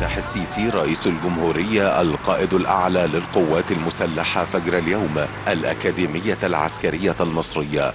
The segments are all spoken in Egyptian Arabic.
الفتاح السيسي رئيس الجمهورية القائد الأعلى للقوات المسلحة فجر اليوم الأكاديمية العسكرية المصرية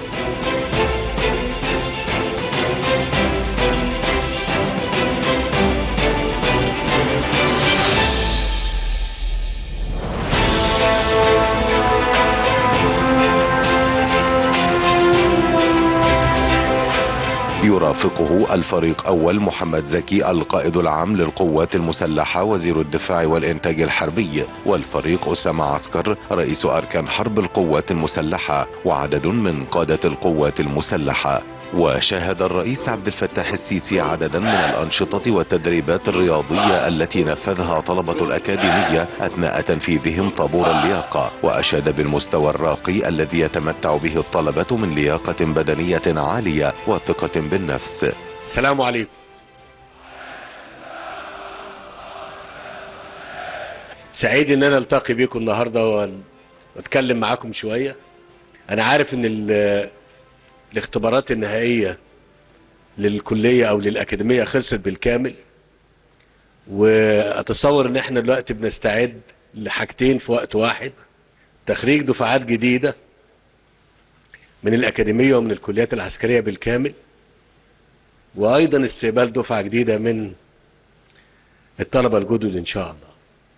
يرافقه الفريق أول محمد زكي القائد العام للقوات المسلحة وزير الدفاع والإنتاج الحربي والفريق أسامة عسكر رئيس أركان حرب القوات المسلحة وعدد من قادة القوات المسلحة وشاهد الرئيس عبد الفتاح السيسي عددا من الأنشطة والتدريبات الرياضية التي نفذها طلبة الأكاديمية أثناء تنفيذهم طابور اللياقة وأشاد بالمستوى الراقي الذي يتمتع به الطلبة من لياقة بدنية عالية وثقة بالنفس السلام عليكم سعيد ان انا التقي بيكم النهارده واتكلم معاكم شويه انا عارف ان ال- الاختبارات النهائيه للكليه او للاكاديميه خلصت بالكامل واتصور ان احنا دلوقتي بنستعد لحاجتين في وقت واحد تخريج دفعات جديده من الاكاديميه ومن الكليات العسكريه بالكامل وايضا استقبال دفعه جديده من الطلبه الجدد ان شاء الله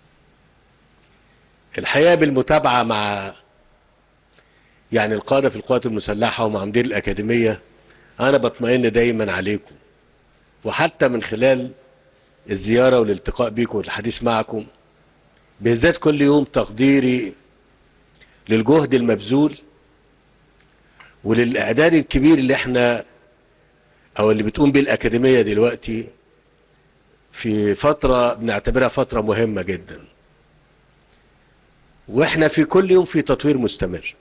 الحقيقه بالمتابعه مع يعني القاده في القوات المسلحه ومع مدير الاكاديميه انا بطمئن دايما عليكم وحتى من خلال الزياره والالتقاء بيكم والحديث معكم بيزداد كل يوم تقديري للجهد المبذول وللاعداد الكبير اللي احنا او اللي بتقوم بيه الاكاديميه دلوقتي في فتره بنعتبرها فتره مهمه جدا واحنا في كل يوم في تطوير مستمر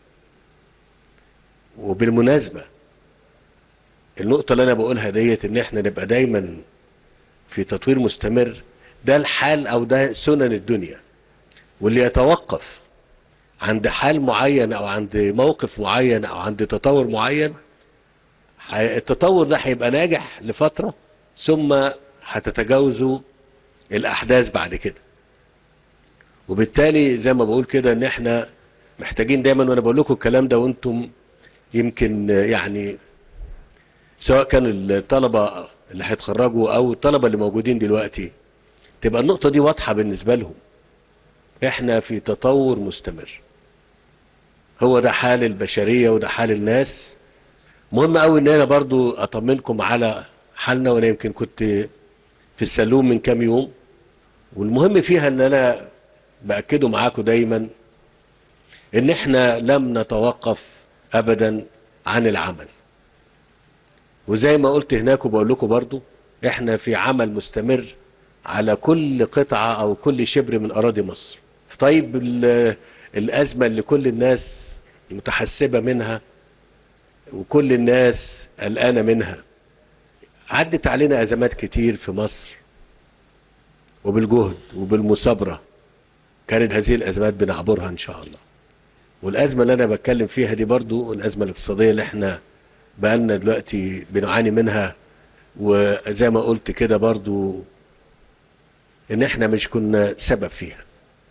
وبالمناسبه النقطه اللي انا بقولها ديت ان احنا نبقى دايما في تطوير مستمر ده الحال او ده سنن الدنيا واللي يتوقف عند حال معين او عند موقف معين او عند تطور معين ح- التطور ده هيبقى ناجح لفتره ثم هتتجاوزوا الاحداث بعد كده وبالتالي زي ما بقول كده ان احنا محتاجين دايما وانا بقول لكم الكلام ده وانتم يمكن يعني سواء كانوا الطلبه اللي هيتخرجوا او الطلبه اللي موجودين دلوقتي تبقى النقطه دي واضحه بالنسبه لهم احنا في تطور مستمر هو ده حال البشريه وده حال الناس مهم قوي ان انا برضو اطمنكم على حالنا وانا يمكن كنت في السلوم من كام يوم والمهم فيها ان انا باكده معاكم دايما ان احنا لم نتوقف ابدا عن العمل وزي ما قلت هناك وبقول لكم برضو احنا في عمل مستمر على كل قطعة او كل شبر من اراضي مصر طيب ال- الازمة اللي كل الناس متحسبة منها وكل الناس قلقانة منها عدت علينا ازمات كتير في مصر وبالجهد وبالمثابرة كانت هذه الازمات بنعبرها ان شاء الله والازمه اللي انا بتكلم فيها دي برضو الازمه الاقتصاديه اللي احنا بقالنا دلوقتي بنعاني منها وزي ما قلت كده برضو ان احنا مش كنا سبب فيها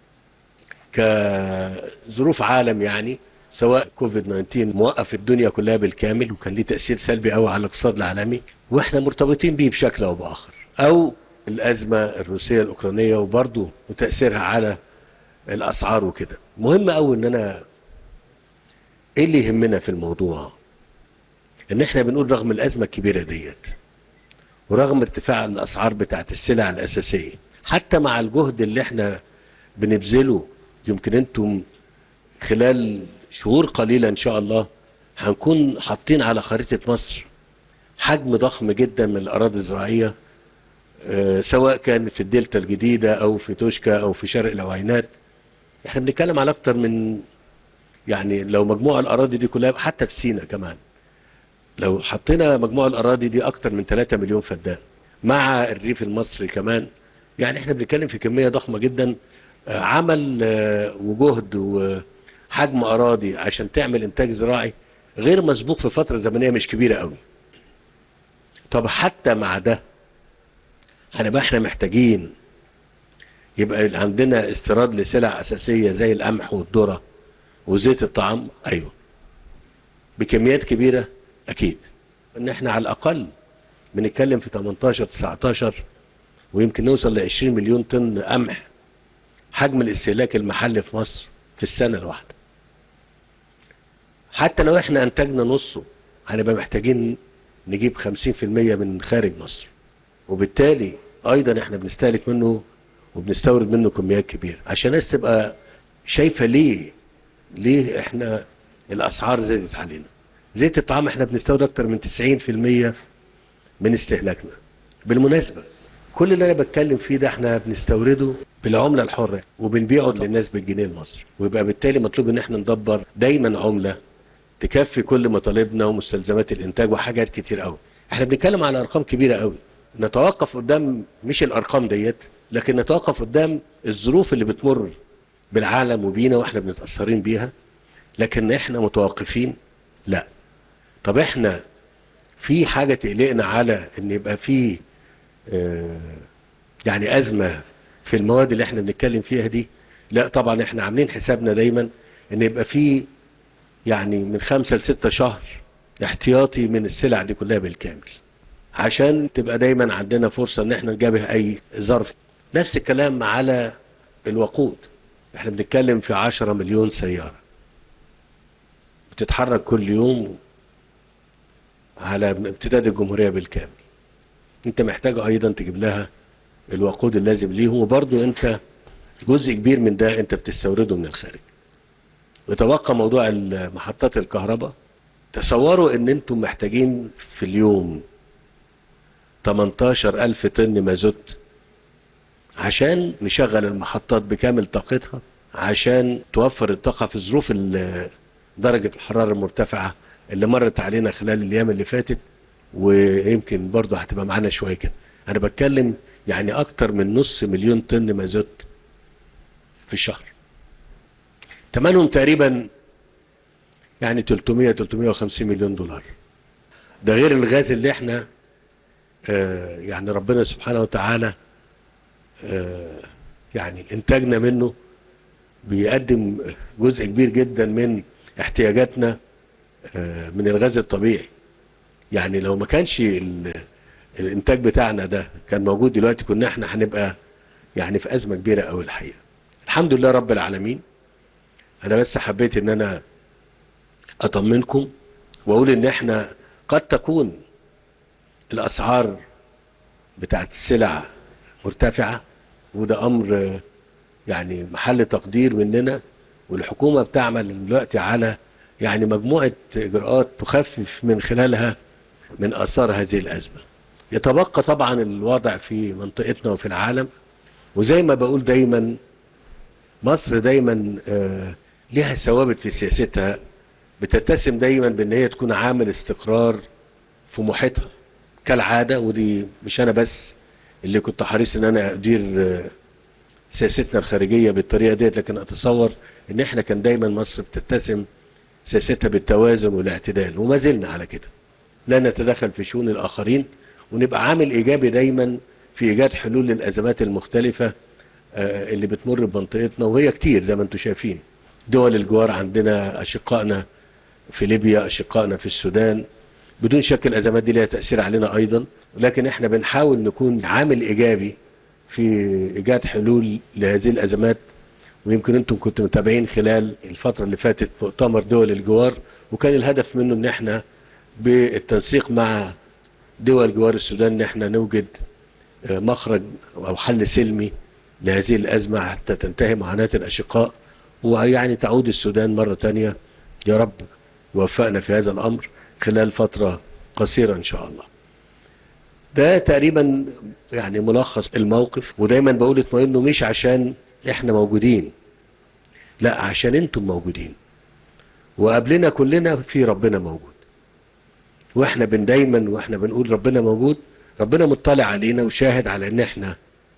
كظروف عالم يعني سواء كوفيد 19 موقف الدنيا كلها بالكامل وكان ليه تاثير سلبي قوي على الاقتصاد العالمي واحنا مرتبطين بيه بشكل او باخر او الازمه الروسيه الاوكرانيه وبرضه وتاثيرها على الاسعار وكده مهم قوي ان انا ايه اللي يهمنا في الموضوع ان احنا بنقول رغم الازمه الكبيره ديت ورغم ارتفاع الاسعار بتاعت السلع الاساسيه حتى مع الجهد اللي احنا بنبذله يمكن انتم خلال شهور قليله ان شاء الله هنكون حاطين على خريطه مصر حجم ضخم جدا من الاراضي الزراعيه آه، سواء كانت في الدلتا الجديده او في توشكا او في شرق العوينات احنا بنتكلم على اكتر من يعني لو مجموع الاراضي دي كلها حتى في سينا كمان لو حطينا مجموع الاراضي دي اكتر من 3 مليون فدان مع الريف المصري كمان يعني احنا بنتكلم في كميه ضخمه جدا آه، عمل آه، وجهد وحجم اراضي عشان تعمل انتاج زراعي غير مسبوق في فتره زمنيه مش كبيره قوي طب حتى مع ده هنبقى احنا محتاجين يبقى عندنا استيراد لسلع اساسيه زي القمح والذره وزيت الطعام ايوه بكميات كبيره اكيد ان احنا على الاقل بنتكلم في 18 19 ويمكن نوصل ل 20 مليون طن قمح حجم الاستهلاك المحلي في مصر في السنه الواحده حتى لو احنا انتجنا نصه هنبقى محتاجين نجيب 50% من خارج مصر وبالتالي ايضا احنا بنستهلك منه وبنستورد منه كميات كبيره عشان الناس تبقى شايفه ليه ليه احنا الاسعار زادت علينا زيت الطعام احنا بنستورد اكتر من 90% من استهلاكنا بالمناسبه كل اللي انا بتكلم فيه ده احنا بنستورده بالعمله الحره وبنبيعه للناس بالجنيه المصري ويبقى بالتالي مطلوب ان احنا ندبر دايما عمله تكفي كل مطالبنا ومستلزمات الانتاج وحاجات كتير قوي احنا بنتكلم على ارقام كبيره قوي نتوقف قدام مش الارقام ديت لكن نتوقف قدام الظروف اللي بتمر بالعالم وبينا واحنا بنتاثرين بيها لكن احنا متوقفين لا طب احنا في حاجه تقلقنا على ان يبقى في آه يعني ازمه في المواد اللي احنا بنتكلم فيها دي لا طبعا احنا عاملين حسابنا دايما ان يبقى في يعني من خمسة لستة شهر احتياطي من السلع دي كلها بالكامل عشان تبقى دايما عندنا فرصة ان احنا نجابه اي ظرف نفس الكلام على الوقود احنا بنتكلم في عشرة مليون سيارة بتتحرك كل يوم على امتداد الجمهورية بالكامل انت محتاج ايضا تجيب لها الوقود اللازم ليهم وبرضو انت جزء كبير من ده انت بتستورده من الخارج وتبقى موضوع محطات الكهرباء تصوروا ان انتم محتاجين في اليوم 18 ألف طن مازوت عشان نشغل المحطات بكامل طاقتها عشان توفر الطاقة في ظروف درجة الحرارة المرتفعة اللي مرت علينا خلال الأيام اللي فاتت ويمكن برضه هتبقى معانا شوية كده أنا بتكلم يعني أكتر من نص مليون طن مازوت في الشهر ثمنهم تقريبا يعني 300 350 مليون دولار ده غير الغاز اللي احنا آه يعني ربنا سبحانه وتعالى آه يعني انتاجنا منه بيقدم جزء كبير جدا من احتياجاتنا آه من الغاز الطبيعي يعني لو ما كانش الانتاج بتاعنا ده كان موجود دلوقتي كنا احنا هنبقى يعني في ازمه كبيره قوي الحقيقه الحمد لله رب العالمين انا بس حبيت ان انا اطمنكم واقول ان احنا قد تكون الاسعار بتاعت السلع مرتفعه وده امر يعني محل تقدير مننا والحكومه بتعمل دلوقتي على يعني مجموعه اجراءات تخفف من خلالها من اثار هذه الازمه. يتبقى طبعا الوضع في منطقتنا وفي العالم وزي ما بقول دايما مصر دايما آه لها ثوابت في سياستها بتتسم دايما بان هي تكون عامل استقرار في محيطها كالعاده ودي مش انا بس اللي كنت حريص ان انا ادير سياستنا الخارجيه بالطريقه ديت لكن اتصور ان احنا كان دايما مصر بتتسم سياستها بالتوازن والاعتدال وما زلنا على كده لا نتدخل في شؤون الاخرين ونبقى عامل ايجابي دايما في ايجاد حلول للازمات المختلفه اللي بتمر بمنطقتنا وهي كتير زي ما انتم شايفين دول الجوار عندنا اشقائنا في ليبيا اشقائنا في السودان بدون شك الازمات دي لها تاثير علينا ايضا ولكن احنا بنحاول نكون عامل ايجابي في ايجاد حلول لهذه الازمات ويمكن انتم كنتم متابعين خلال الفتره اللي فاتت مؤتمر دول الجوار وكان الهدف منه ان احنا بالتنسيق مع دول جوار السودان ان احنا نوجد مخرج او حل سلمي لهذه الازمه حتى تنتهي معاناه الاشقاء ويعني تعود السودان مرة تانية يا رب وفقنا في هذا الأمر خلال فترة قصيرة إن شاء الله ده تقريبا يعني ملخص الموقف ودايما بقول اطمئنوا مش عشان احنا موجودين لا عشان انتم موجودين وقبلنا كلنا في ربنا موجود واحنا بن دايما واحنا بنقول ربنا موجود ربنا مطلع علينا وشاهد على ان احنا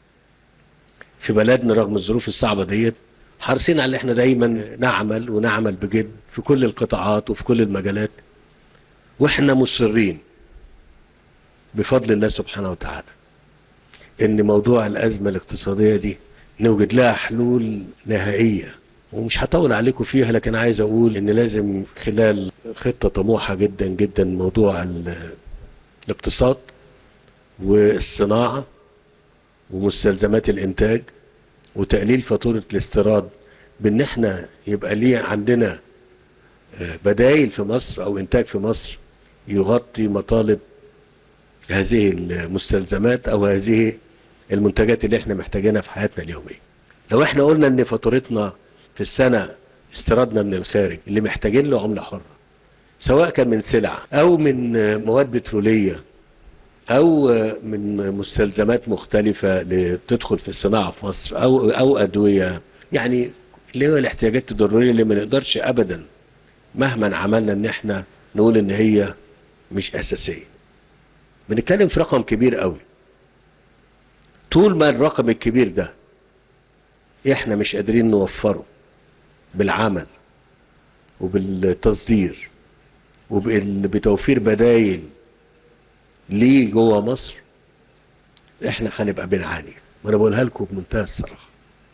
في بلدنا رغم الظروف الصعبة ديت حريصين على ان احنا دايما نعمل ونعمل بجد في كل القطاعات وفي كل المجالات واحنا مصرين بفضل الله سبحانه وتعالى ان موضوع الازمه الاقتصاديه دي نوجد لها حلول نهائيه ومش هطول عليكم فيها لكن عايز اقول ان لازم خلال خطه طموحه جدا جدا موضوع ال- الاقتصاد والصناعه ومستلزمات الانتاج وتقليل فاتوره الاستيراد بان احنا يبقى ليه عندنا آه، بدايل في مصر او انتاج في مصر يغطي مطالب هذه المستلزمات او هذه المنتجات اللي احنا محتاجينها في حياتنا اليوميه. لو احنا قلنا ان فاتورتنا في السنه استيرادنا من الخارج اللي محتاجين له عمله حره سواء كان من سلع او من آه، مواد بتروليه او آه، من مستلزمات مختلفه اللي بتدخل في الصناعه في مصر او او ادويه يعني اللي هو الاحتياجات الضروريه اللي ما نقدرش ابدا مهما عملنا ان احنا نقول ان هي مش اساسيه بنتكلم في رقم كبير قوي طول ما الرقم الكبير ده احنا مش قادرين نوفره بالعمل وبالتصدير وبتوفير بدايل ليه جوه مصر احنا هنبقى بنعاني وانا بقولها لكم بمنتهى الصراحه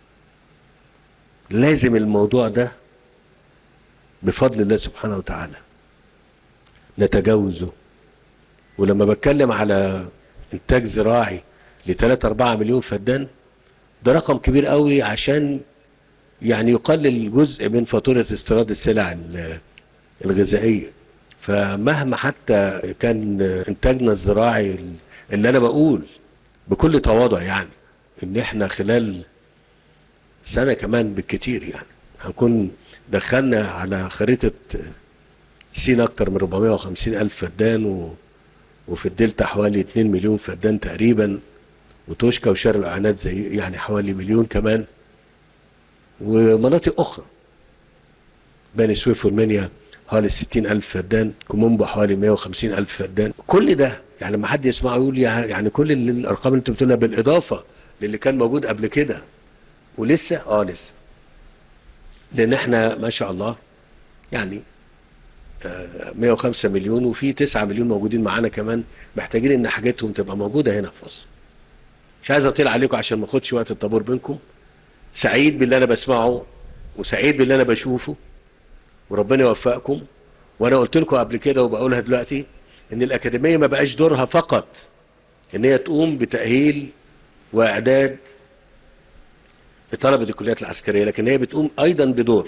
لازم الموضوع ده بفضل الله سبحانه وتعالى نتجاوزه ولما بتكلم على انتاج زراعي ل 3 4 مليون فدان ده رقم كبير قوي عشان يعني يقلل جزء من فاتوره استيراد السلع ال- الغذائيه فمهما حتى كان انتاجنا الزراعي اللي انا بقول بكل تواضع يعني ان احنا خلال سنه كمان بالكتير يعني هنكون دخلنا على خريطه سين اكتر من 450 الف فدان و... وفي الدلتا حوالي 2 مليون فدان تقريبا وتوشكا وشارع الاعانات زي يعني حوالي مليون كمان ومناطق اخرى بني سويف والمنيا حوالي 60 ألف فدان كومومبو حوالي 150 ألف فدان كل ده يعني لما حد يسمعه يقول يا- يعني كل ال- الأرقام اللي أنت بتقولها بالإضافة للي كان موجود قبل كده ولسه اه لسه لأن احنا ما شاء الله يعني آه، 105 مليون وفي 9 مليون موجودين معانا كمان محتاجين ان حاجاتهم تبقى موجوده هنا في مصر. مش عايز اطيل عليكم عشان ما اخدش وقت الطابور بينكم. سعيد باللي انا بسمعه وسعيد باللي انا بشوفه وربنا يوفقكم وانا قلت لكم قبل كده وبقولها دلوقتي ان الاكاديميه ما بقاش دورها فقط ان هي تقوم بتاهيل واعداد طلبه الكليات العسكريه لكن هي بتقوم ايضا بدور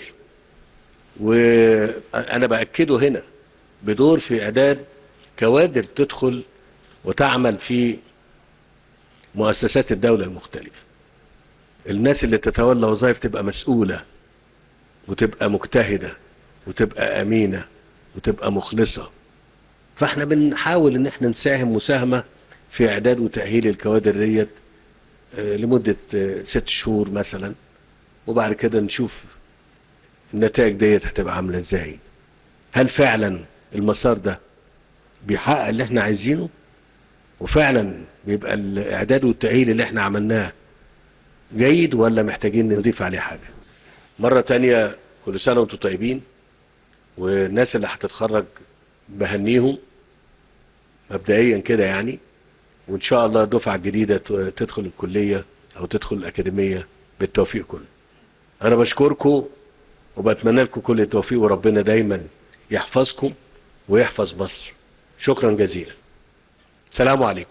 وانا باكده هنا بدور في اعداد كوادر تدخل وتعمل في مؤسسات الدوله المختلفه الناس اللي تتولى وظائف تبقى مسؤوله وتبقى مجتهده وتبقى امينه وتبقى مخلصه فاحنا بنحاول ان احنا نساهم مساهمه في اعداد وتاهيل الكوادر ديت آه، لمده آه، ست شهور مثلا وبعد كده نشوف النتائج ديت هتبقى عامله ازاي هل فعلا المسار ده بيحقق اللي احنا عايزينه وفعلا بيبقى الاعداد والتاهيل اللي احنا عملناه جيد ولا محتاجين نضيف عليه حاجه مره تانية كل سنه وانتم طيبين والناس اللي هتتخرج بهنيهم مبدئيا كده يعني وان شاء الله الدفعه الجديده ت- تدخل الكليه او تدخل الاكاديميه بالتوفيق كله انا بشكركم وبتمنى لكم كل التوفيق وربنا دايما يحفظكم ويحفظ مصر شكرا جزيلا السلام عليكم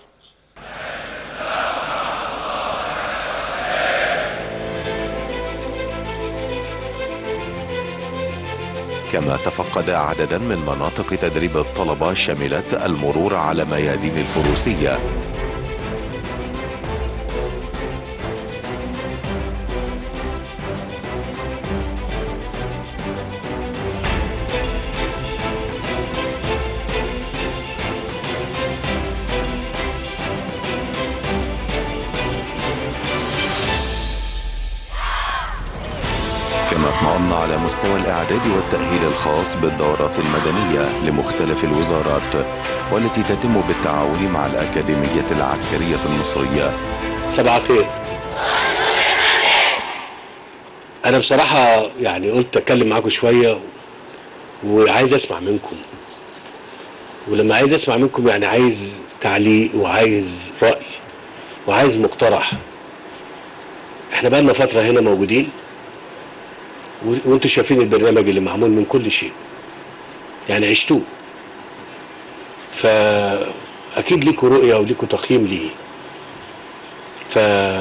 كما تفقد عددا من مناطق تدريب الطلبة شملت المرور على ميادين الفروسية كما اطمأن على مستوى الإعداد والتأهيل الخاص بالدورات المدنية لمختلف الوزارات والتي تتم بالتعاون مع الأكاديمية العسكرية المصرية صباح الخير انا بصراحه يعني قلت اتكلم معاكم شويه وعايز اسمع منكم ولما عايز اسمع منكم يعني عايز تعليق وعايز راي وعايز مقترح احنا بقالنا فتره هنا موجودين و- وانتوا شايفين البرنامج اللي معمول من كل شيء يعني عشتوه فاكيد ليكوا رؤيه وليكوا تقييم ليه ف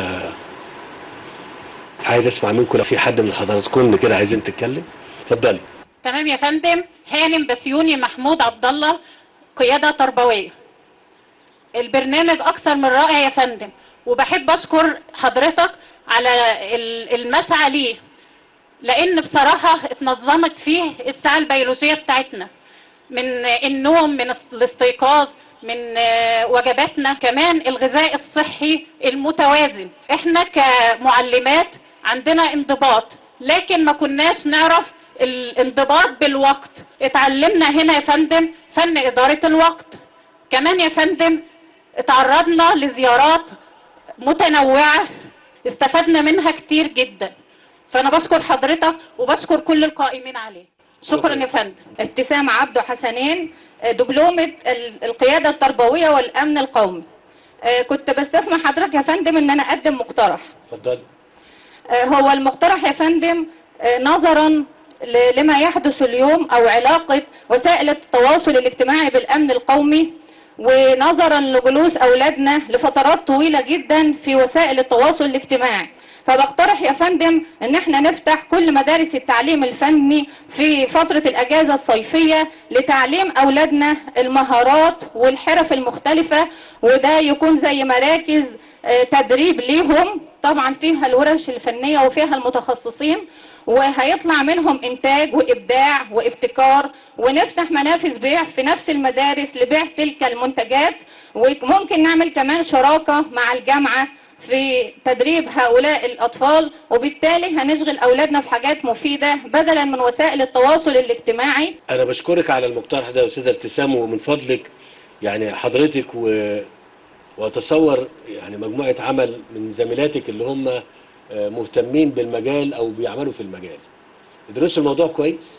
عايز اسمع منكم لو في حد من حضراتكم كده عايزين تتكلم اتفضلي تمام يا فندم هانم بسيوني محمود عبد الله قياده تربويه البرنامج اكثر من رائع يا فندم وبحب اشكر حضرتك على ال- المسعى ليه لان بصراحه اتنظمت فيه الساعه البيولوجيه بتاعتنا من النوم من الس- الاستيقاظ من آه، وجباتنا كمان الغذاء الصحي المتوازن احنا كمعلمات عندنا انضباط لكن ما كناش نعرف الانضباط بالوقت اتعلمنا هنا يا فندم فن إدارة الوقت كمان يا فندم اتعرضنا لزيارات متنوعة استفدنا منها كتير جدا فأنا بشكر حضرتك وبشكر كل القائمين عليه شكرا يا فندم ابتسام عبده حسنين آه، دبلومة ال- القيادة التربوية والأمن القومي آه، كنت بستسمع حضرتك يا فندم ان انا اقدم مقترح اتفضلي آه، هو المقترح يا فندم آه، نظرا ل- لما يحدث اليوم او علاقة وسائل التواصل الاجتماعي بالامن القومي ونظرا لجلوس اولادنا لفترات طويلة جدا في وسائل التواصل الاجتماعي فبقترح يا فندم ان احنا نفتح كل مدارس التعليم الفني في فترة الاجازة الصيفية لتعليم اولادنا المهارات والحرف المختلفة وده يكون زي مراكز آه، تدريب ليهم طبعا فيها الورش الفنية وفيها المتخصصين وهيطلع منهم انتاج وابداع وابتكار ونفتح منافذ بيع في نفس المدارس لبيع تلك المنتجات وممكن نعمل كمان شراكة مع الجامعة في تدريب هؤلاء الأطفال وبالتالي هنشغل أولادنا في حاجات مفيدة بدلا من وسائل التواصل الاجتماعي انا بشكرك على المقترح ده يا استاذه ابتسام ومن فضلك يعني حضرتك و... واتصور يعني مجموعه عمل من زميلاتك اللي هم آه، مهتمين بالمجال او بيعملوا في المجال ادرسوا الموضوع كويس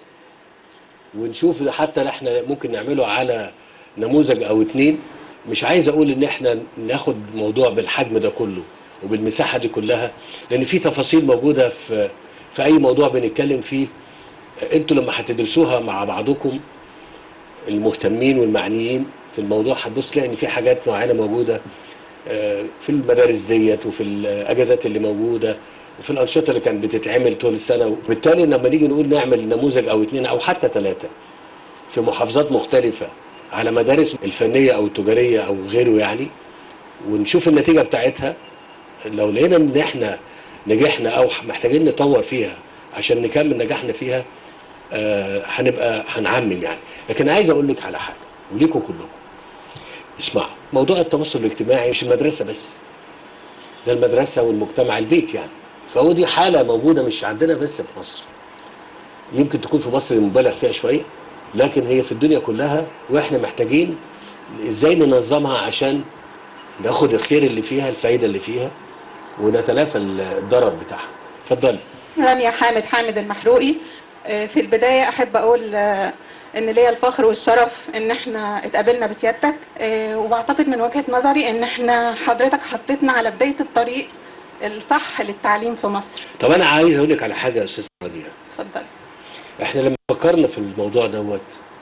ونشوف حتى اللي احنا ممكن نعمله على نموذج او اتنين مش عايز اقول ان احنا ناخد موضوع بالحجم ده كله وبالمساحه دي كلها لان في تفاصيل موجوده في في اي موضوع بنتكلم فيه انتوا لما هتدرسوها مع بعضكم المهتمين والمعنيين في الموضوع هتبص تلاقي ان في حاجات معينه موجوده آه، في المدارس ديت وفي الاجازات اللي موجوده وفي الانشطه اللي كانت بتتعمل طول السنه وبالتالي لما نيجي نقول نعمل نموذج او اتنين او حتى ثلاثه في محافظات مختلفه على مدارس الفنيه او التجاريه او غيره يعني ونشوف النتيجه بتاعتها لو لقينا ان احنا نجحنا او محتاجين نطور فيها عشان نكمل نجاحنا فيها آه، هنبقى هنعمم يعني لكن عايز اقول لك على حاجه وليكم كلكم اسمعوا موضوع التواصل الاجتماعي مش المدرسه بس ده المدرسه والمجتمع البيت يعني فهو دي حاله موجوده مش عندنا بس في مصر يمكن تكون في مصر مبالغ فيها شويه لكن هي في الدنيا كلها واحنا محتاجين ازاي ننظمها عشان ناخد الخير اللي فيها الفايده اللي فيها ونتلافى الضرر بتاعها اتفضلي رانيا حامد حامد المحروقي آه، في البداية أحب أقول آه، إن ليا الفخر والشرف إن إحنا اتقابلنا بسيادتك آه، وبعتقد من وجهة نظري إن إحنا حضرتك حطيتنا على بداية الطريق الصح للتعليم في مصر طب انا عايز اقول لك على حاجه يا استاذ رانيا اتفضل احنا لما فكرنا في الموضوع دوت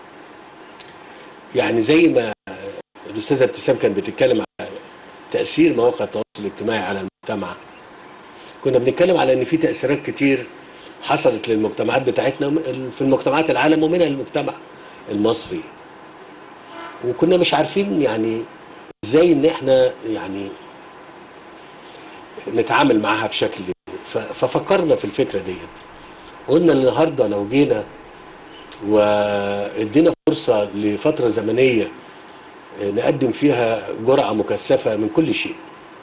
يعني زي ما الاستاذه ابتسام كانت بتتكلم على تاثير مواقع التواصل الاجتماعي على المجتمع كنا بنتكلم على ان في تاثيرات كتير حصلت للمجتمعات بتاعتنا في المجتمعات العالم ومنها المجتمع المصري وكنا مش عارفين يعني ازاي ان احنا يعني نتعامل معاها بشكل ف- ففكرنا في الفكره ديت قلنا النهارده لو جينا وادينا فرصه لفتره زمنيه نقدم فيها جرعه مكثفه من كل شيء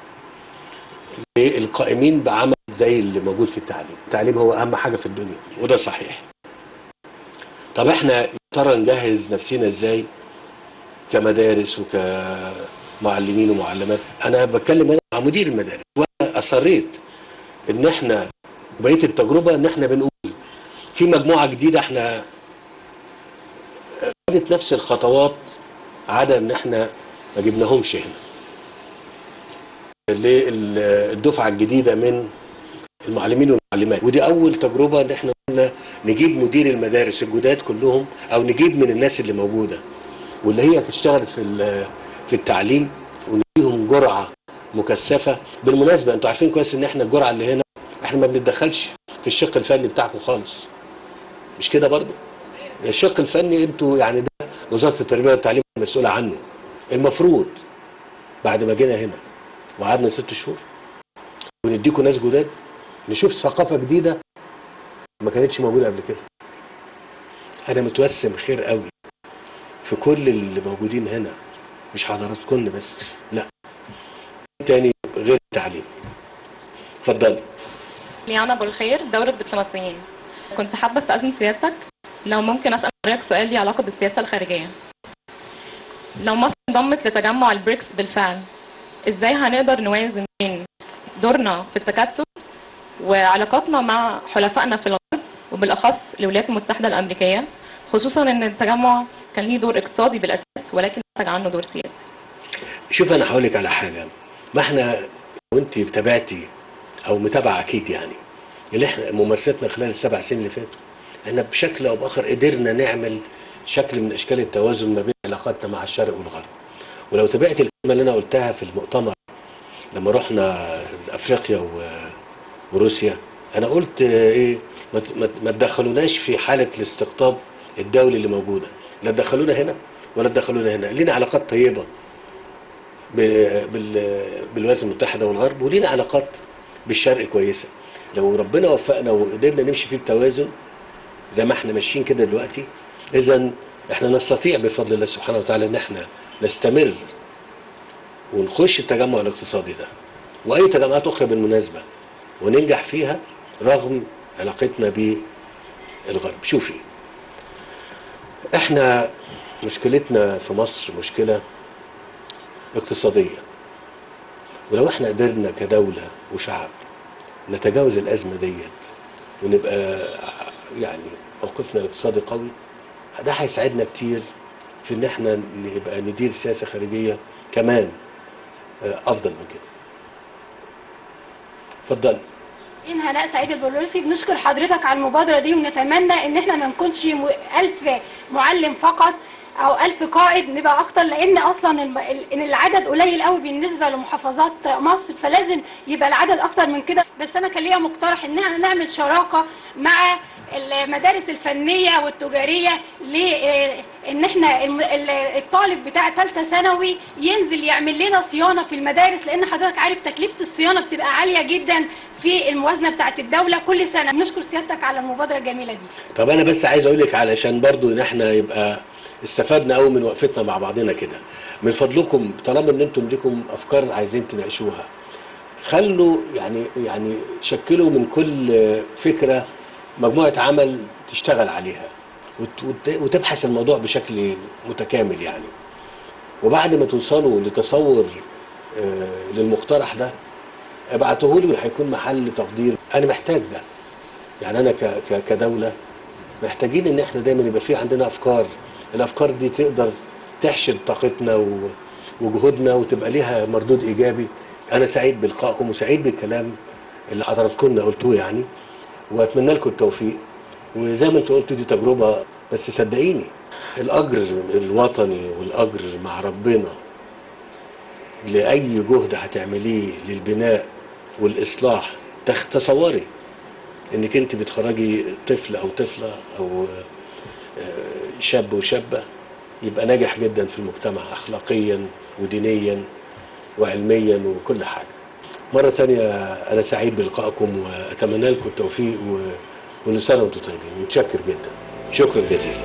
للقائمين بعمل زي اللي موجود في التعليم التعليم هو اهم حاجه في الدنيا وده صحيح طب احنا يا ترى نجهز نفسنا ازاي كمدارس وكمعلمين ومعلمات انا بتكلم هنا مع مدير المدارس وانا اصريت ان احنا بقيه التجربه ان احنا بنقول في مجموعه جديده احنا خدت نفس الخطوات عدا ان احنا ما جبناهمش هنا للدفعه الجديده من المعلمين والمعلمات ودي اول تجربه ان احنا قلنا نجيب مدير المدارس الجداد كلهم او نجيب من الناس اللي موجوده واللي هي اشتغلت في ال- في التعليم ونديهم جرعه مكثفه بالمناسبه انتوا عارفين كويس ان احنا الجرعه اللي هنا احنا ما بنتدخلش في الشق الفني بتاعكم خالص مش كده برضه الشق الفني انتوا يعني ده وزاره التربيه والتعليم مسؤوله عنه المفروض بعد ما جينا هنا وقعدنا ست شهور ونديكم ناس جداد نشوف ثقافه جديده ما كانتش موجوده قبل كده انا متوسم خير قوي في كل اللي موجودين هنا مش حضراتكم بس لا تاني غير التعليم اتفضلي ليانا ابو الخير دورة دبلوماسيين كنت حابة استأذن سيادتك لو ممكن أسأل حضرتك سؤال ليه علاقة بالسياسة الخارجية لو مصر انضمت لتجمع البريكس بالفعل ازاي هنقدر نوازن بين دورنا في التكتل وعلاقاتنا مع حلفائنا في الغرب وبالأخص الولايات المتحدة الأمريكية خصوصا ان التجمع كان ليه دور اقتصادي بالأساس ولكن نتج عنه دور سياسي شوف انا هقول لك على حاجه ما احنا وانت تابعتي او متابعه اكيد يعني اللي احنا ممارستنا خلال السبع سنين اللي فاتوا احنا بشكل او باخر قدرنا نعمل شكل من اشكال التوازن ما بين علاقاتنا مع الشرق والغرب ولو تابعت الكلمه اللي انا قلتها في المؤتمر لما رحنا افريقيا و- وروسيا انا قلت آه، ايه ما ت- ما ت- ما تدخلوناش في حاله الاستقطاب الدولي اللي موجوده لا تدخلونا هنا ولا تدخلونا هنا لينا علاقات طيبه ب- بال- بالولايات المتحده والغرب ولينا علاقات بالشرق كويسه لو ربنا وفقنا وقدرنا نمشي فيه بتوازن زي ما احنا ماشيين كده دلوقتي اذا احنا نستطيع بفضل الله سبحانه وتعالى ان احنا نستمر ونخش التجمع الاقتصادي ده واي تجمعات اخرى بالمناسبه وننجح فيها رغم علاقتنا بالغرب شوفي احنا مشكلتنا في مصر مشكله اقتصاديه ولو احنا قدرنا كدوله وشعب نتجاوز الازمه ديت ونبقى يعني موقفنا الاقتصادي قوي ده هيساعدنا كتير في ان احنا نبقى ندير سياسه خارجيه كمان آه، افضل من كده اتفضل إن هلاء سعيد البلورسي بنشكر حضرتك على المبادرة دي ونتمنى إن إحنا ما نكونش م- ألف معلم فقط أو ألف قائد نبقى أكتر لأن أصلا الم- ال- إن العدد قليل قوي بالنسبة لمحافظات مصر فلازم يبقى العدد أكتر من كده بس أنا كان ليا مقترح إن إحنا نعمل شراكة مع المدارس الفنية والتجارية لإن إحنا الم- ال- الطالب بتاع ثالثة ثانوي ينزل يعمل لنا صيانة في المدارس لأن حضرتك عارف تكلفة الصيانة بتبقى عالية جدا في الموازنة بتاعت الدولة كل سنة بنشكر سيادتك على المبادرة الجميلة دي طب انا بس عايز اقول لك علشان برضو ان احنا يبقى استفدنا قوي من وقفتنا مع بعضنا كده من فضلكم طالما ان انتم ليكم افكار عايزين تناقشوها خلوا يعني يعني شكلوا من كل فكره مجموعه عمل تشتغل عليها وت- وت- وتبحث الموضوع بشكل متكامل يعني وبعد ما توصلوا لتصور آه، للمقترح ده ابعتوه لي هيكون محل تقدير انا محتاج ده يعني انا ك- ك- كدوله محتاجين ان احنا دايما يبقى في عندنا افكار الافكار دي تقدر تحشد طاقتنا و- وجهودنا وتبقى ليها مردود ايجابي انا سعيد بلقائكم وسعيد بالكلام اللي حضراتكم قلتوه يعني واتمنى لكم التوفيق وزي ما انت قلت دي تجربه بس صدقيني الاجر الوطني والاجر مع ربنا لاي جهد هتعمليه للبناء والاصلاح تخ- تصوري انك انت بتخرجي طفل او طفله او آه، شاب وشابه يبقى ناجح جدا في المجتمع اخلاقيا ودينيا وعلميا وكل حاجه. مره ثانيه انا سعيد بلقائكم واتمنى لكم التوفيق وكل سنه وانتم طيبين متشكر جدا. شكرا جزيلا.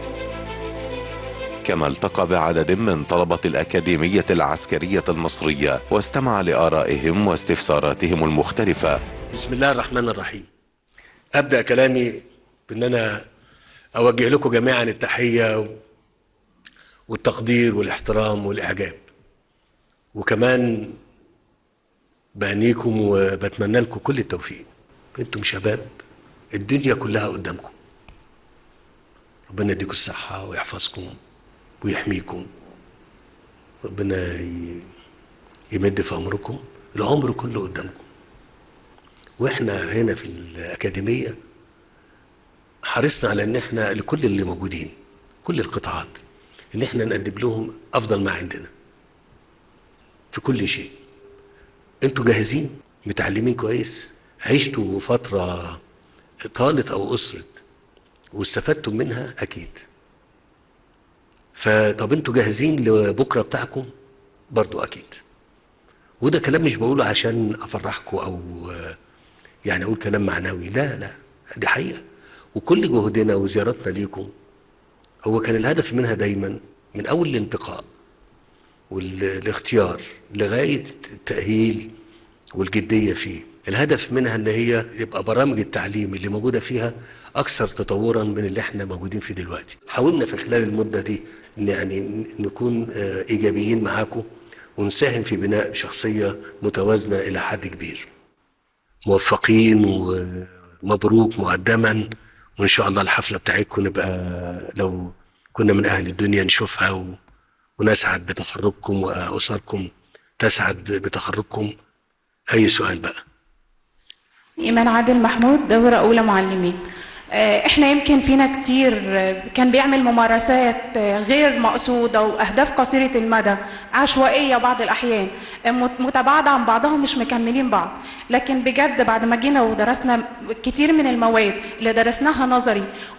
كما التقى بعدد من طلبة الأكاديمية العسكرية المصرية واستمع لآرائهم واستفساراتهم المختلفة بسم الله الرحمن الرحيم. ابدا كلامي بان انا اوجه لكم جميعا التحيه والتقدير والاحترام والاعجاب. وكمان بهنيكم وبتمنى لكم كل التوفيق. انتم شباب الدنيا كلها قدامكم. ربنا يديكم الصحه ويحفظكم ويحميكم. ربنا ي- يمد في عمركم العمر كله قدامكم واحنا هنا في الأكاديمية حرصنا على ان احنا لكل اللي موجودين كل القطاعات ان احنا نقدم لهم افضل ما عندنا في كل شيء انتوا جاهزين متعلمين كويس عشتوا فترة طالت او قصرت واستفدتم منها اكيد فطب انتوا جاهزين لبكره بتاعكم برضو اكيد وده كلام مش بقوله عشان افرحكم او آه، يعني اقول كلام معنوي لا لا دي حقيقه وكل جهدنا وزيارتنا ليكم هو كان الهدف منها دايما من اول الانتقاء والاختيار لغايه التاهيل والجديه فيه الهدف منها ان هي يبقى برامج التعليم اللي موجوده فيها اكثر تطورا من اللي احنا موجودين فيه دلوقتي حاولنا في خلال المده دي ان يعني ن- نكون آه، ايجابيين معاكم ونساهم في بناء شخصيه متوازنه الى حد كبير موفقين ومبروك مقدما وان شاء الله الحفله بتاعتكم نبقى لو كنا من اهل الدنيا نشوفها و... ونسعد بتخرجكم واسركم تسعد بتخرجكم اي سؤال بقى إيمان عادل محمود دورة أولى معلمين آه، احنا يمكن فينا كتير آه، كان بيعمل ممارسات آه، غير مقصودة وأهداف قصيرة المدى عشوائية بعض الأحيان آه، مت- متباعدة عن بعضها مش مكملين بعض لكن بجد بعد ما جينا ودرسنا كتير من المواد اللي درسناها نظري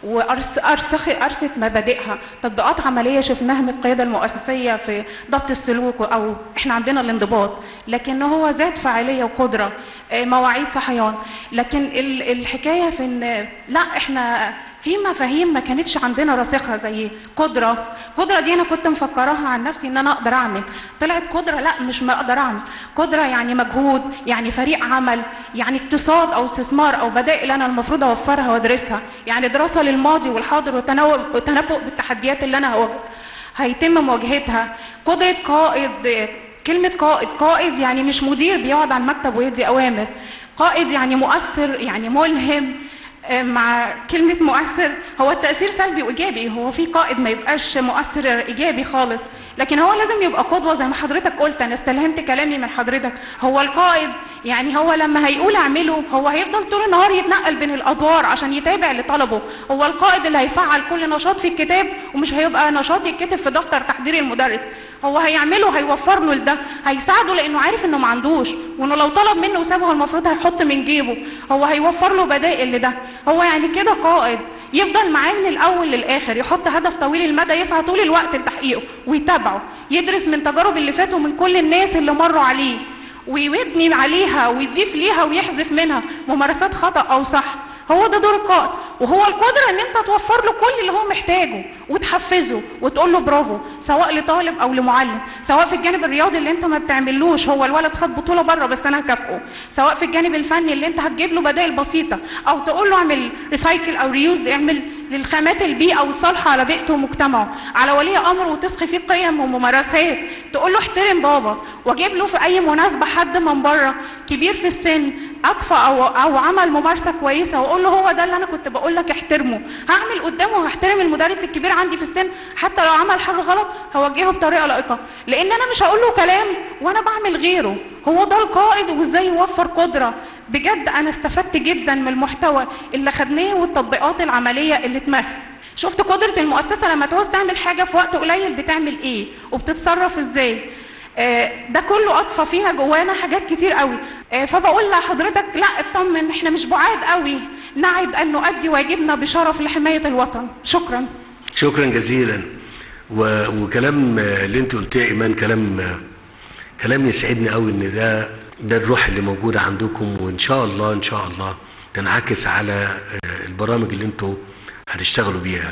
وأرست مبادئها تطبيقات عملية شفناها من القيادة المؤسسية في ضبط السلوك أو احنا عندنا الانضباط لكن هو زاد فاعلية وقدرة آه، مواعيد صحيان لكن ال- الحكاية في ان لا احنا في مفاهيم ما كانتش عندنا راسخة زي قدرة قدرة دي انا كنت مفكراها عن نفسي ان انا اقدر اعمل طلعت قدرة لا مش ما اقدر اعمل قدرة يعني مجهود يعني فريق عمل يعني اقتصاد او استثمار او بدائل انا المفروض اوفرها وادرسها يعني دراسة للماضي والحاضر وتنوع- وتنبؤ بالتحديات اللي انا هواجه هيتم مواجهتها قدرة قائد كلمة قائد قائد يعني مش مدير بيقعد على المكتب ويدي أوامر قائد يعني مؤثر يعني ملهم آه، مع كلمة مؤثر هو التأثير سلبي وإيجابي هو في قائد ما يبقاش مؤثر إيجابي خالص لكن هو لازم يبقى قدوة زي ما حضرتك قلت أنا استلهمت كلامي من حضرتك هو القائد يعني هو لما هيقول اعمله هو هيفضل طول النهار يتنقل بين الأدوار عشان يتابع اللي طلبه هو القائد اللي هيفعل كل نشاط في الكتاب ومش هيبقى نشاط يتكتب في دفتر تحضير المدرس هو هيعمله هيوفر له لده هيساعده لانه عارف انه ما عندوش وانه لو طلب منه وسابه المفروض هيحط من جيبه هو هيوفر له بدائل لده هو يعني كده قائد يفضل معاه من الاول للاخر يحط هدف طويل المدى يسعى طول الوقت لتحقيقه ويتابعه يدرس من تجارب اللي فاتوا من كل الناس اللي مروا عليه ويبني عليها ويضيف ليها ويحذف منها ممارسات خطأ أو صح هو ده دور القائد وهو القدرة ان انت توفر له كل اللي هو محتاجه وتحفزه وتقول له برافو سواء لطالب او لمعلم سواء في الجانب الرياضي اللي انت ما بتعملوش هو الولد خد بطولة بره بس انا هكافئه سواء في الجانب الفني اللي انت هتجيب له بدائل بسيطة او تقول له اعمل ريسايكل او ريوز اعمل للخامات البيئة وتصالحه على بيئته ومجتمعه على ولي امر وتسخي فيه قيم وممارسات تقول له احترم بابا واجيب له في اي مناسبة حد من بره كبير في السن اطفى او او عمل ممارسة كويسة واقول له هو ده اللي انا كنت بقول لك احترمه هعمل قدامه وهحترم المدرس الكبير عندي في السن حتى لو عمل حاجة غلط هوجهه بطريقة لائقة لان انا مش هقول له كلام وانا بعمل غيره هو ده القائد وازاي يوفر قدرة بجد انا استفدت جدا من المحتوى اللي خدناه والتطبيقات العملية اللي اتمارست شفت قدرة المؤسسة لما تعوز تعمل حاجة في وقت قليل بتعمل ايه وبتتصرف ازاي آه، ده كله اطفى فينا جوانا حاجات كتير قوي آه، فبقول لحضرتك لا اطمن احنا مش بعاد قوي نعد ان نؤدي واجبنا بشرف لحماية الوطن شكرا شكرا جزيلا و... وكلام آه، اللي انت قلتيه يا ايمان كلام آه، كلام يسعدني قوي ان ده ده الروح اللي موجوده عندكم وان شاء الله ان شاء الله تنعكس على آه، البرامج اللي انتوا هتشتغلوا بيها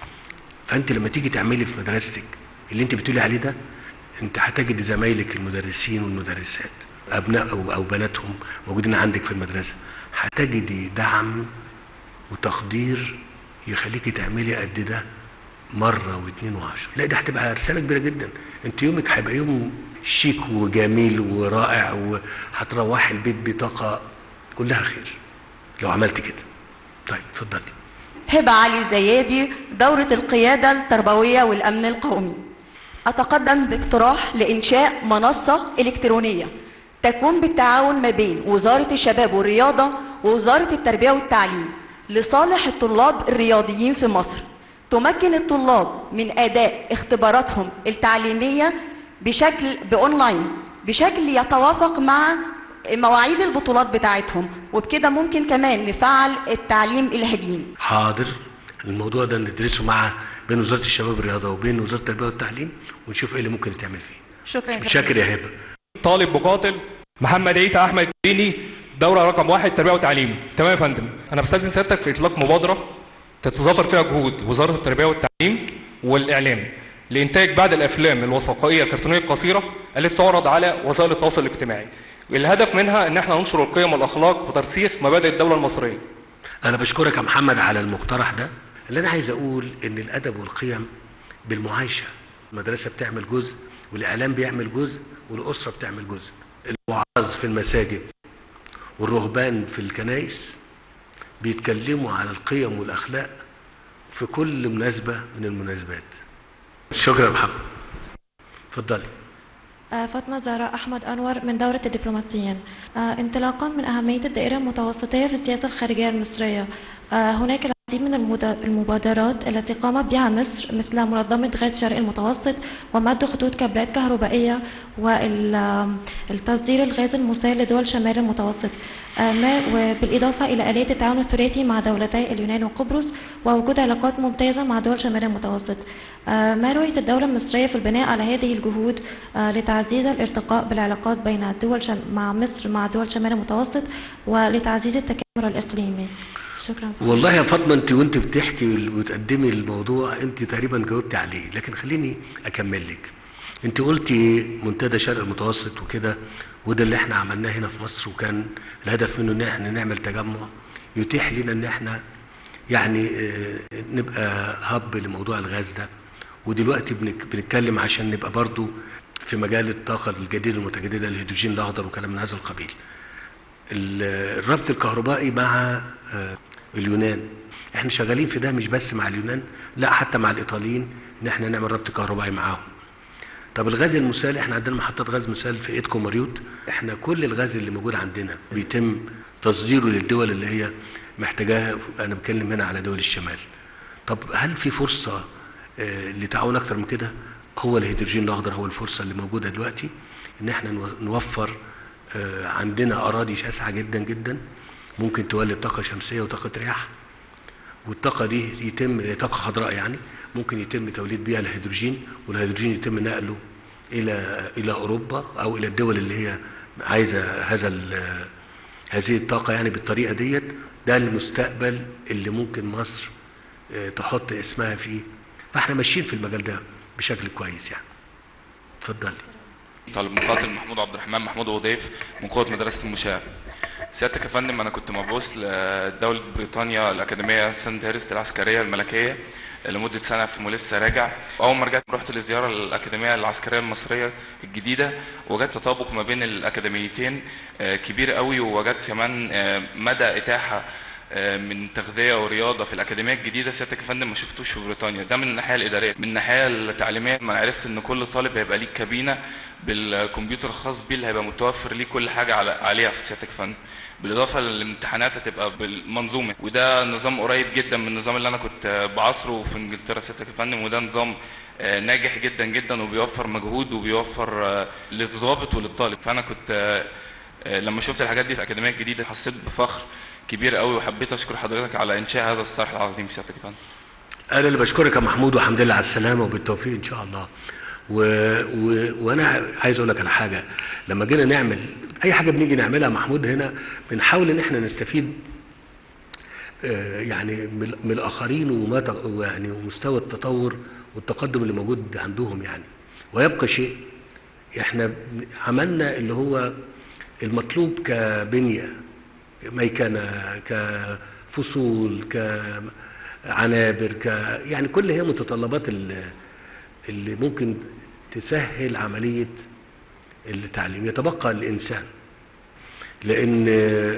فانت لما تيجي تعملي في مدرستك اللي انت بتقولي عليه ده انت هتجد زمايلك المدرسين والمدرسات ابناء او او بناتهم موجودين عندك في المدرسه هتجدي دعم وتقدير يخليكي تعملي قد ده مره واثنين وعشرة لا دي هتبقى رساله كبيره جدا انت يومك هيبقى يوم شيك وجميل ورائع وهتروحي البيت بطاقه كلها خير لو عملت كده طيب اتفضلي هبة علي الزيادي دورة القيادة التربوية والأمن القومي أتقدم باقتراح لإنشاء منصة إلكترونية تكون بالتعاون ما بين وزارة الشباب والرياضة ووزارة التربية والتعليم لصالح الطلاب الرياضيين في مصر تمكن الطلاب من أداء اختباراتهم التعليمية بشكل بأونلاين بشكل يتوافق مع مواعيد البطولات بتاعتهم وبكده ممكن كمان نفعل التعليم الهجين حاضر الموضوع ده ندرسه مع بين وزاره الشباب والرياضه وبين وزاره التربيه والتعليم ونشوف ايه اللي ممكن يتعمل فيه شكرا يا فندم. شاكر يا هبه طالب مقاتل محمد عيسى احمد ديني دوره رقم واحد تربيه وتعليم تمام يا فندم انا بستاذن سيادتك في اطلاق مبادره تتضافر فيها جهود وزاره التربيه والتعليم والاعلام لانتاج بعض الافلام الوثائقيه الكرتونيه القصيره التي تعرض على وسائل التواصل الاجتماعي الهدف منها ان احنا ننشر القيم والاخلاق وترسيخ مبادئ الدوله المصريه انا بشكرك يا محمد على المقترح ده اللي انا عايز اقول ان الادب والقيم بالمعايشه المدرسه بتعمل جزء والاعلام بيعمل جزء والاسره بتعمل جزء الوعاظ في المساجد والرهبان في الكنائس بيتكلموا على القيم والاخلاق في كل مناسبه من المناسبات شكرا يا محمد اتفضلي آه، فاطمة زهراء أحمد أنور من دورة الدبلوماسيين آه، انطلاقا من أهمية الدائرة المتوسطية في السياسة الخارجية المصرية آه، هناك العديد من المد- المبادرات التي قامت بها مصر مثل منظمة غاز شرق المتوسط ومد خطوط كابلات كهربائية والتصدير الغاز المسال لدول شمال المتوسط آه، ما وبالإضافة إلى آلية التعاون الثلاثي مع دولتي اليونان وقبرص ووجود علاقات ممتازة مع دول شمال المتوسط آه، ما رؤية الدولة المصرية في البناء على هذه الجهود آه، لتعزيز الارتقاء بالعلاقات بين الدول شم... مع مصر مع دول شمال المتوسط ولتعزيز التكامل الإقليمي شكرا والله يا فاطمه انت وانت بتحكي وتقدمي الموضوع انت تقريبا جاوبتي عليه لكن خليني اكمل لك انت قلتي منتدى شرق المتوسط وكده وده اللي احنا عملناه هنا في مصر وكان الهدف منه ان احنا نعمل تجمع يتيح لنا ان احنا يعني آه، نبقى هب لموضوع الغاز ده ودلوقتي بنك- بنتكلم عشان نبقى برضو في مجال الطاقة الجديدة المتجددة الهيدروجين الأخضر وكلام من هذا القبيل ال- الربط الكهربائي مع آه، اليونان احنا شغالين في ده مش بس مع اليونان لا حتى مع الايطاليين ان احنا نعمل ربط كهربائي معاهم طب الغاز المسال احنا عندنا محطات غاز مسال في ايدكو مريوط احنا كل الغاز اللي موجود عندنا بيتم تصديره للدول اللي هي محتاجاها انا بتكلم هنا على دول الشمال طب هل في فرصه آه، لتعاون اكتر من كده هو الهيدروجين الاخضر هو الفرصه اللي موجوده دلوقتي ان احنا نو- نوفر آه، عندنا اراضي شاسعه جدا جدا ممكن تولد طاقه شمسيه وطاقه رياح والطاقه دي يتم هي طاقه خضراء يعني ممكن يتم توليد بيها الهيدروجين والهيدروجين يتم نقله الى الى اوروبا او الى الدول اللي هي عايزه هذا ال- هذه الطاقه يعني بالطريقه ديت ده المستقبل اللي ممكن مصر آه، تحط اسمها فيه فاحنا ماشيين في المجال ده بشكل كويس يعني اتفضلي طالب مقاتل محمود عبد الرحمن محمود وضيف من قوة مدرسة المشاة سيادتك يا فندم أنا كنت مبعوث لدولة بريطانيا الأكاديمية سانت هيرست العسكرية الملكية لمدة سنة في موليسا راجع أول ما رجعت رحت لزيارة الأكاديمية العسكرية المصرية الجديدة وجدت تطابق ما بين الأكاديميتين آه، كبير قوي ووجدت كمان آه، مدى إتاحة آه، من تغذيه ورياضه في الاكاديميه الجديده سيادتك يا فندم ما شفتوش في بريطانيا ده من الناحيه الاداريه من الناحيه التعليميه ما عرفت ان كل طالب هيبقى ليه كابينه بالكمبيوتر الخاص بيه اللي هيبقى متوفر ليه كل حاجه على عليها في سيادتك يا فندم بالاضافه للامتحانات هتبقى بالمنظومه وده نظام قريب جدا من النظام اللي انا كنت بعصره في انجلترا سيادتك يا فندم وده نظام آه، ناجح جدا جدا وبيوفر مجهود وبيوفر آه، للضابط وللطالب فانا كنت آه، آه، لما شفت الحاجات دي في الاكاديميه الجديده حسيت بفخر كبير قوي وحبيت اشكر حضرتك على انشاء هذا الصرح العظيم سيادتك يا فندم انا اللي بشكرك يا محمود والحمد لله على السلامه وبالتوفيق ان شاء الله و... و... وانا عايز اقول لك على حاجه لما جينا نعمل اي حاجه بنيجي نعملها يا محمود هنا بنحاول ان احنا نستفيد آه، يعني من من الاخرين وما ت- يعني ومستوى التطور والتقدم اللي موجود عندهم يعني ويبقى شيء احنا بن- عملنا اللي هو المطلوب كبنيه ميكنه كفصول كعنابر ك يعني كل هي متطلبات ال- اللي ممكن تسهل عمليه التعليم يتبقى الانسان لان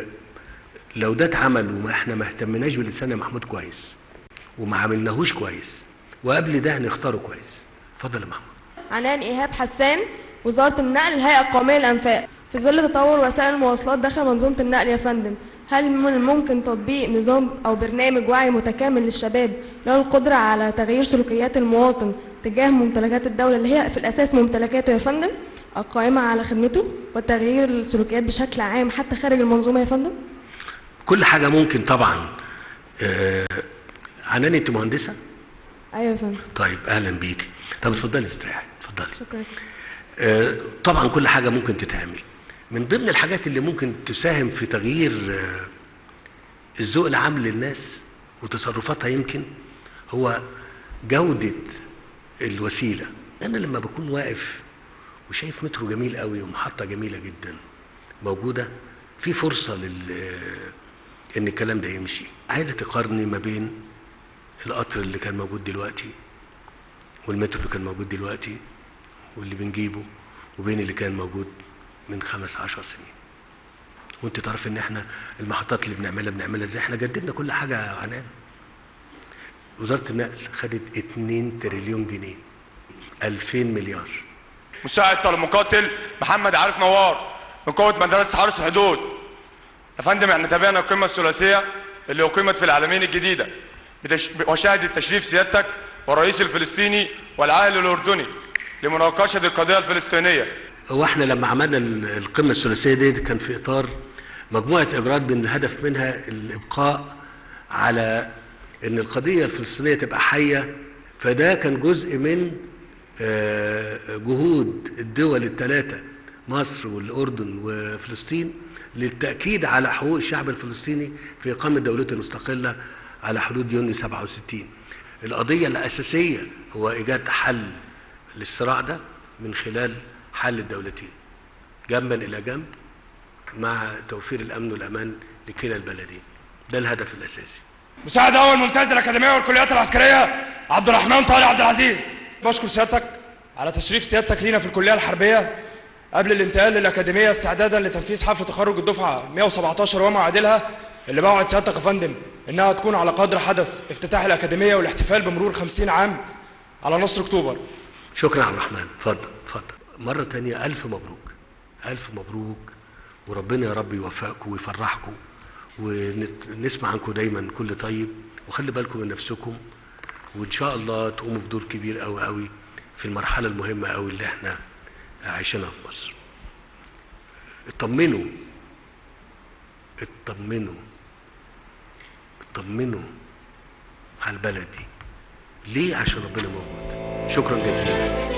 لو ده اتعمل وما احنا ما اهتمناش بالانسان يا محمود كويس وما عملناهوش كويس وقبل ده نختاره كويس اتفضل يا محمود عنان إيهاب حسان وزارة النقل الهيئة القومية للأنفاق في ظل تطور وسائل المواصلات داخل منظومة النقل يا فندم هل من الممكن تطبيق نظام أو برنامج وعي متكامل للشباب له القدرة على تغيير سلوكيات المواطن تجاه ممتلكات الدولة اللي هي في الأساس ممتلكاته يا فندم القائمة على خدمته وتغيير السلوكيات بشكل عام حتى خارج المنظومة يا فندم؟ كل حاجه ممكن طبعا آه عنان انت مهندسه أيوة يا فندم طيب اهلا بيكي طب اتفضلي استريحي اتفضلي شكرا آه، طبعا كل حاجه ممكن تتعمل من ضمن الحاجات اللي ممكن تساهم في تغيير آه، الذوق العام للناس وتصرفاتها يمكن هو جوده الوسيله انا لما بكون واقف وشايف مترو جميل قوي ومحطه جميله جدا موجوده في فرصه لل آه، ان الكلام ده يمشي عايزك تقارني ما بين القطر اللي كان موجود دلوقتي والمترو اللي كان موجود دلوقتي واللي بنجيبه وبين اللي كان موجود من خمس عشر سنين وانت تعرف ان احنا المحطات اللي بنعملها بنعملها ازاي احنا جددنا كل حاجه يا عنان وزاره النقل خدت 2 تريليون جنيه 2000 مليار مساعد طالب مقاتل محمد عارف نوار من قوة مدرسة حرس الحدود يا فندم احنا تابعنا القمة الثلاثية اللي أقيمت في العالمين الجديدة بتش... وشهدت تشريف سيادتك والرئيس الفلسطيني والعاهل الأردني لمناقشة القضية الفلسطينية هو احنا لما عملنا ال- القمه الثلاثيه دي كان في اطار مجموعه اجراءات من الهدف منها الابقاء على ان القضيه الفلسطينيه تبقى حيه فده كان جزء من آه، جهود الدول الثلاثه مصر والاردن وفلسطين للتاكيد على حقوق الشعب الفلسطيني في اقامه دولته المستقله على حدود يونيو 67 القضيه الاساسيه هو ايجاد حل للصراع ده من خلال حل الدولتين جنبا الى جنب مع توفير الامن والامان لكلا البلدين ده الهدف الاساسي مساعد أول ممتاز الأكاديمية والكليات العسكرية عبد الرحمن طارق عبد العزيز بشكر سيادتك على تشريف سيادتك لينا في الكلية الحربية قبل الانتقال للأكاديمية استعدادا لتنفيذ حفل تخرج الدفعة 117 وما عادلها اللي بوعد سيادتك يا فندم إنها تكون على قدر حدث افتتاح الأكاديمية والاحتفال بمرور 50 عام على نصر أكتوبر شكرا عبد الرحمن اتفضل اتفضل مره تانية الف مبروك الف مبروك وربنا يا رب يوفقكم ويفرحكم ونسمع عنكم دايما كل طيب وخلي بالكم من نفسكم وان شاء الله تقوموا بدور كبير قوي قوي في المرحله المهمه قوي اللي احنا عايشينها في مصر اطمنوا اطمنوا اطمنوا على البلد دي ليه عشان ربنا موجود شكرا جزيلا